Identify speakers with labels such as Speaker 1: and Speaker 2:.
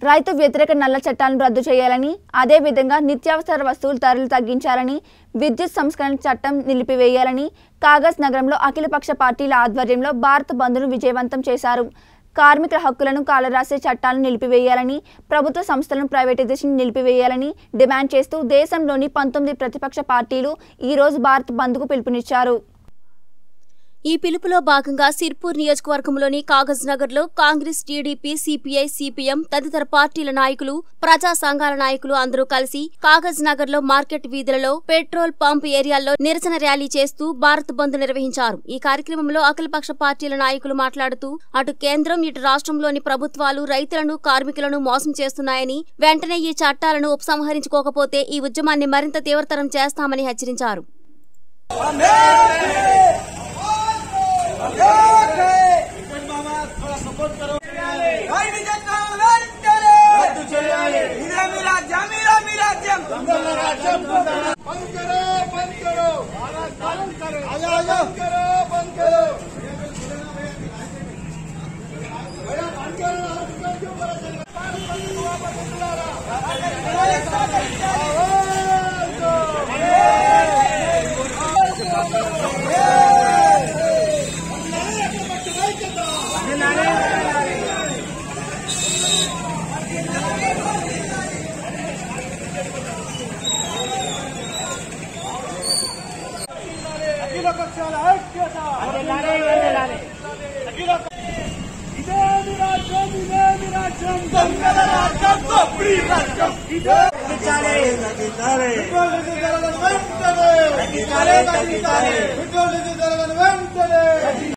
Speaker 1: రైతు వ్యతిరేక నల్ల చట్టాలను రద్దు చేయాలని అదేవిధంగా నిత్యావసర వస్తువుల ధరలు తగ్గించాలని విద్యుత్ సంస్కరణ చట్టం నిలిపివేయాలని కాగజ్ నగరంలో అఖిలపక్ష పార్టీల ఆధ్వర్యంలో భారత్ బంద్ను విజయవంతం చేశారు కార్మికుల హక్కులను కాలరాసే చట్టాలను నిలిపివేయాలని ప్రభుత్వ సంస్థలను ప్రైవేటైజేషన్ నిలిపివేయాలని డిమాండ్ చేస్తూ దేశంలోని పంతొమ్మిది ప్రతిపక్ష పార్టీలు ఈ రోజు భారత్ బంద్కు పిలుపునిచ్చారు
Speaker 2: ఈ పిలుపులో భాగంగా సిర్పూర్ నియోజకవర్గంలోని కాగజ్ నగర్ లో కాంగ్రెస్ టీడీపీ సిపిఐ సిపిఎం తదితర పార్టీల నాయకులు ప్రజా సంఘాల నాయకులు అందరూ కలిసి కాగజ్ నగర్ లో మార్కెట్ వీధులలో పెట్రోల్ పంప్ ఏరియాల్లో నిరసన ర్యాలీ చేస్తూ భారత్ బంద్ నిర్వహించారు ఈ కార్యక్రమంలో అఖిలపక్ష పార్టీల నాయకులు మాట్లాడుతూ అటు కేంద్రం ఇటు రాష్ట్రంలోని ప్రభుత్వాలు రైతులను కార్మికులను మోసం చేస్తున్నాయని వెంటనే ఈ చట్టాలను ఉపసంహరించుకోకపోతే ఈ ఉద్యమాన్ని మరింత తీవ్రతరం చేస్తామని హెచ్చరించారు
Speaker 3: రైతు చట్టం వెంటనే ఇదే మీ రాజ్యం ఇదే మీ రాజ్యం బంద్ కరో బంద్ కరో ఆయా ఆయా బంద్ కరో బంద్ కరో అఖిల పక్షాల ఐక్యత అఖిల ఇదే మీ రాజ్యం ఇదే మీ రాజ్యం దొంగల రాజ్యం దోపిడీ రాజ్యం ఇదే పెట్రోల్ డీజిల్ ధరలను వెంటనే పెట్రోల్ డీజిల్ ధరలను వెంటనే